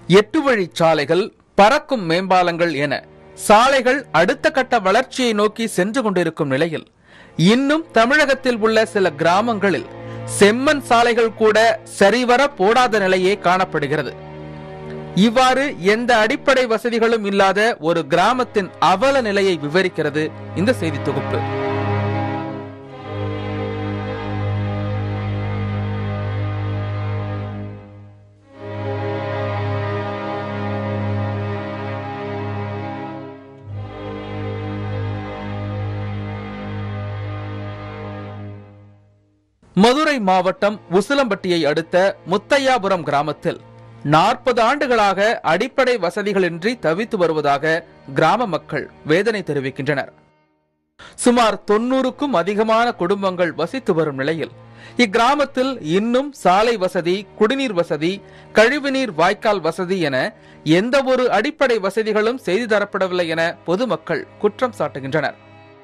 எட்டு வழிச் சாலைகள் பறக்கும் மேம்பாலங்கள் என சாலைகள் அடுத்த கட்ட வளர்ச்சியை நோக்கி சென்று கொண்டிருக்கும் நிலையில் இன்னும் தமிழகத்தில் உள்ள சில கிராமங்களில் செம்மண் சாலைகள் கூட சரிவர போடாத நிலையே காணப்படுகிறது இவ்வாறு எந்த அடிப்படை வசதிகளும் இல்லாத ஒரு கிராமத்தின் அவல நிலையை விவரிக்கிறது இந்த செய்தி தொகுப்பு மதுரை மாவட்டம் உசிலம்பட்டியை அடுத்த முத்தையாபுரம் கிராமத்தில் நாற்பது ஆண்டுகளாக அடிப்படை வசதிகளின்றி தவித்து வருவதாக கிராம மக்கள் வேதனை தெரிவிக்கின்றனர் சுமார் தொன்னூறுக்கும் அதிகமான குடும்பங்கள் வசித்து வரும் நிலையில் இக்கிராமத்தில் இன்னும் சாலை வசதி குடிநீர் வசதி கழிவுநீர் வாய்க்கால் வசதி என எந்த ஒரு அடிப்படை வசதிகளும் செய்து தரப்படவில்லை என பொதுமக்கள் குற்றம் சாட்டுகின்றனர்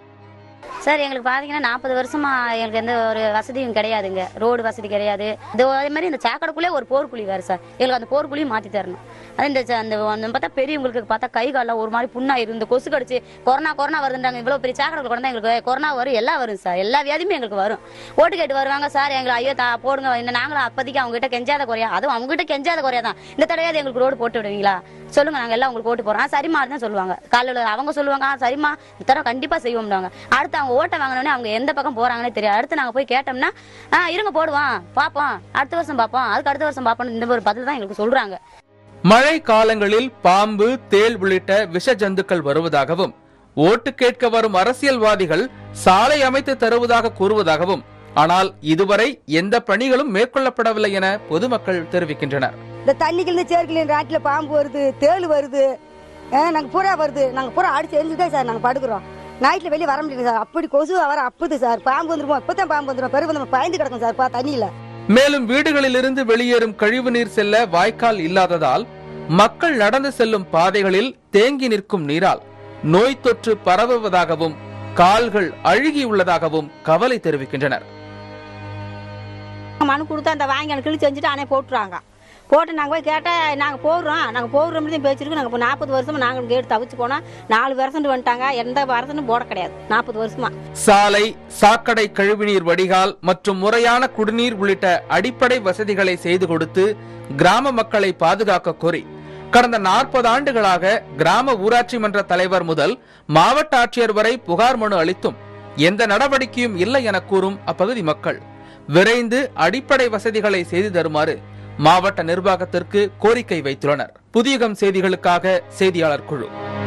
சார் எங்களுக்கு பார்த்தீங்கன்னா நாற்பது வருஷமா எங்களுக்கு எந்த ஒரு வசதியும் கிடையாதுங்க ரோடு வசதி கிடையாது இது அதே மாதிரி இந்த சாக்கடைக்குள்ளே ஒரு போர்க்குழி வேறு சார் எங்களுக்கு அந்த போர்க்குழியும் மாற்றி தரணும் அது இந்த ச- அந்த அந்த பார்த்தா பெரியவங்களுக்கு பார்த்தா கை காலில் ஒரு மாதிரி புண்ணாயிரும் இந்த கொசு கடிச்சு கொரோனா கொரோனா வருதுன்றாங்க இவ்வளோ பெரிய சாக்கடை கொண்டு எங்களுக்கு கொரோனா வரும் எல்லாம் வரும் சார் எல்லா வியாதியுமே எங்களுக்கு வரும் ஓட்டு கேட்டு வருவாங்க சார் எங்களை ஐயோ தா போடுங்க இந்த நாங்களும் அப்போதைக்கு அவங்க கிட்ட கெஞ்சாத குறையா அதுவும் அவங்க கிட்ட கெஞ்சாத குறையா தான் இந்த தடவையாவது எங்களுக்கு ரோடு போட்டு விடுவீங்களா சொல்லுங்க நாங்க எல்லாம் உங்களுக்கு ஓட்டு போறோம் ஆ, சரிம்மா தான் சொல்லுவாங்க காலையில் அவங்க சொல்லுவாங்க ஆ, சரிம்மா இந்த தடவை கண்டிப்பா செய்வோம்னாங்க அடுத்து அவங்க ஓட்டை வாங்கினோடனே அவங்க எந்த பக்கம் போறாங்கன்னே தெரியாது அடுத்து நாங்க போய் கேட்டோம்னா ஆ இருங்க போடுவோம் பார்ப்போம் அடுத்த வருஷம் பார்ப்போம் அதுக்கு அடுத்த வருஷம் பார்ப்போம் இந்த ஒரு பதில் தான் எங்களுக்கு சொல்றாங்க மழை காலங்களில் பாம்பு தேள் உள்ளிட்ட விஷ ஜந்துக்கள் வருவதாகவும் ஓட்டு கேட்க வரும் அரசியல்வாதிகள் சாலை அமைத்து தருவதாக கூறுவதாகவும் ஆனால் இதுவரை எந்த பணிகளும் மேற்கொள்ளப்படவில்லை என பொதுமக்கள் தெரிவிக்கின்றனர் இந்த தண்ணிக்குள்ள சேர்க்கல ராட்டில் பாம்பு வருது தேள் வருது நாங்கள் பூரா வருது நாங்கள் பூரா அடிச்சு எரிஞ்சுட்டே சார் நாங்கள் படுக்கிறோம் நைட்டில் வெளியே வர முடியல சார் அப்படி கொசு வர அப்புது சார் பாம்பு வந்துருமோ இப்போ தான் பாம்பு வந்துடும் பிறகு நம்ம பயந்து கிடக்கும் சார் பா தண்ணியில் மேலும் வீடுகளிலிருந்து வெளியேறும் கழிவுநீர் செல்ல வாய்க்கால் இல்லாததால் மக்கள் நடந்து செல்லும் பாதைகளில் தேங்கி நிற்கும் நீரால் நோய் தொற்று பரவுவதாகவும் கால்கள் அழுகியுள்ளதாகவும் கவலை தெரிவிக்கின்றனர் மனு கொடுத்து அந்த வாங்கி எனக்கு கிழிச்சு செஞ்சுட்டு அணை போட்டுருவாங்க போட்டு நாங்கள் போய் கேட்டால் நாங்கள் போடுறோம் நாங்கள் போடுறோம் தான் பேச்சிருக்கு நாங்கள் இப்போ நாற்பது வருஷமா நாங்கள் கேட்டு தவிச்சு போனால் நாலு வருஷம் வந்துட்டாங்க எந்த வருஷமும் போட கிடையாது நாற்பது வருஷமா சாலை சாக்கடை கழிவுநீர் வடிகால் மற்றும் முறையான குடிநீர் உள்ளிட்ட அடிப்படை வசதிகளை செய்து கொடுத்து கிராம மக்களை பாதுகாக்க கோரி கடந்த நாற்பது ஆண்டுகளாக கிராம ஊராட்சி மன்ற தலைவர் முதல் மாவட்ட ஆட்சியர் வரை புகார் மனு அளித்தும் எந்த நடவடிக்கையும் இல்லை என கூறும் அப்பகுதி மக்கள் விரைந்து அடிப்படை வசதிகளை செய்து தருமாறு மாவட்ட நிர்வாகத்திற்கு கோரிக்கை வைத்துள்ளனர் புதியகம் செய்திகளுக்காக செய்தியாளர் குழு